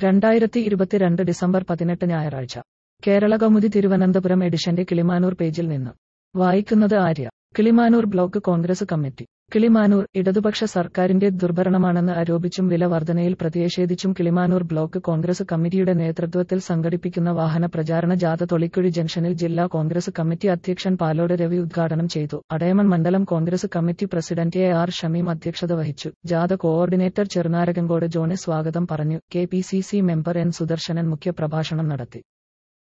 രണ്ടായിരത്തി ഇരുപത്തിരണ്ട് ഡിസംബർ പതിനെട്ട് ഞായറാഴ്ച കേരള കൗമുദി തിരുവനന്തപുരം എഡിഷന്റെ കിളിമാനൂർ പേജിൽ നിന്ന് വായിക്കുന്നത് ആര്യ കിളിമാനൂർ ബ്ലോക്ക് കോൺഗ്രസ് കമ്മിറ്റി കിളിമാനൂർ ഇടതുപക്ഷ സർക്കാരിന്റെ ദുർഭരണമാണെന്ന് ആരോപിച്ചും വില വർധനയിൽ പ്രതിഷേധിച്ചും കിളിമാനൂർ ബ്ലോക്ക് കോൺഗ്രസ് കമ്മിറ്റിയുടെ നേതൃത്വത്തിൽ സംഘടിപ്പിക്കുന്ന വാഹന പ്രചാരണ ജാഥ തൊളിക്കുഴി ജംഗ്ഷനിൽ ജില്ലാ കോൺഗ്രസ് കമ്മിറ്റി അധ്യക്ഷൻ പാലോട് രവി ഉദ്ഘാടനം ചെയ്തു അടയമൺ മണ്ഡലം Congress committee president A R Shameem അധ്യക്ഷത വഹിച്ചു ജാഥ കോഓർഡിനേറ്റർ ചെറുനാരകങ്കോട് ജോണി സ്വാഗതം പറഞ്ഞു K P C C member N Sudarsanan മുഖ്യപ്രഭാഷണം നടത്തി